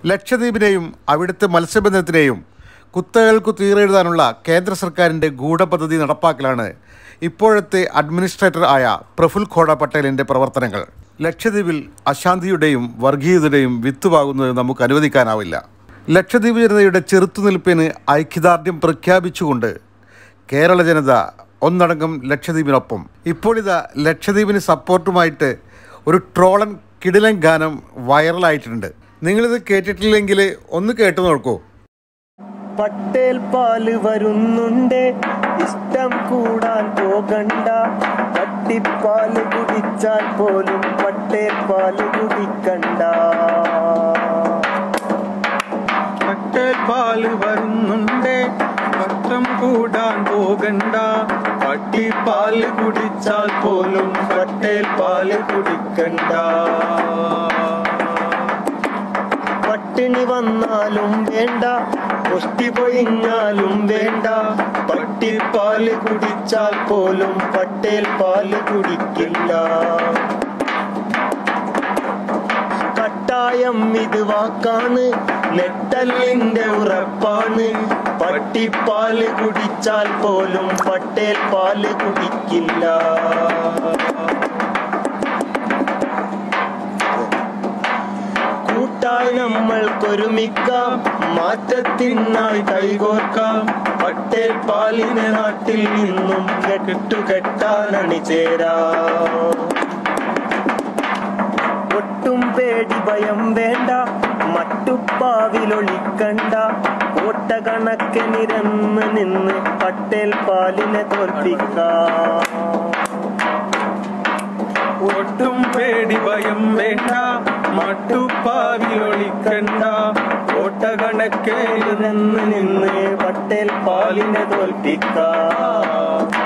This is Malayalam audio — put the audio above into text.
ലക്ഷദ്വീപിനെയും അവിടുത്തെ മത്സ്യബന്ധനത്തിനെയും കുത്തകൾക്ക് തീരെഴുതാനുള്ള കേന്ദ്ര സർക്കാരിൻ്റെ ഗൂഢപദ്ധതി നടപ്പാക്കലാണ് ഇപ്പോഴത്തെ അഡ്മിനിസ്ട്രേറ്റർ ആയ പ്രഫുൽ ഖോഡ പട്ടേലിൻ്റെ പ്രവർത്തനങ്ങൾ ലക്ഷദ്വീപിൽ അശാന്തിയുടെയും വർഗീയതയുടെയും വിത്തുപാകുന്നത് നമുക്ക് അനുവദിക്കാനാവില്ല ലക്ഷദ്വീപ് ജനതയുടെ ചെറുത്തുനിൽപ്പിന് ഐക്യദാർഢ്യം പ്രഖ്യാപിച്ചുകൊണ്ട് കേരള ജനത ഒന്നടങ്കം ലക്ഷദ്വീപിനൊപ്പം ഇപ്പോൾ ഇതാ ലക്ഷദ്വീപിന് സപ്പോർട്ടുമായിട്ട് ഒരു ട്രോളൻ കിടിലൻ ഗാനം വൈറലായിട്ടുണ്ട് നിങ്ങളിത് കേട്ടിട്ടില്ലെങ്കിൽ ഒന്ന് കേട്ടു നോക്കൂ പട്ടേൽ പാല് വരുന്നുണ്ട് ഇഷ്ടം കൂടാൻ പോകണ്ട പട്ടിപ്പാല് കുടിച്ചാൽ പോലും പട്ടേൽ പാല് കുടിക്കണ്ട പട്ടേൽ പാല് വരുന്നുണ്ട് പട്ടം കൂടാൻ പോകണ്ട പട്ടിപ്പാല് കുടിച്ചാൽ പോലും പട്ടേൽ പാല് കുടിക്കണ്ട പട്ടിണി വന്നാലും വേണ്ട പുഷ്ടി പൊഴിഞ്ഞാലും വേണ്ട പട്ടിപ്പാല് കുടിച്ചാൽ പോലും പട്ടേൽ പാല് കുടിക്കില്ല കട്ടായം ഇത് വാക്കാണ് നെട്ടല്ലിന്റെ ഉറപ്പാണ് പട്ടിപ്പാല് കുടിച്ചാൽ പോലും പട്ടേൽ പാല് കുടിക്കില്ല കൂട്ടായി നമ്മൾക്കൊരുമിക്കാം മാറ്റത്തിനായി കൈകോർക്കാം പട്ടേൽ പാലിന് നാട്ടിൽ നിന്നും കെട്ടുകെട്ടാൻ അണിചേരാം ഒട്ടും പേടി ഭയം വേണ്ട മട്ടുപ്പാവിലൊളിക്കണ്ട കോട്ട കണക്കിനിരന്ന് നിന്ന് പട്ടേൽ പാലിനെ തോൽപ്പിക്കാം ഒട്ടും പേടി ഭയം വേണ്ട മട്ടുപ്പാവിലൊളിക്കണ്ട കോട്ട കണക്കേ ഇരുന്ന് നിന്ന് പട്ടേൽ പാലിനെ തോൽപ്പിക്കാം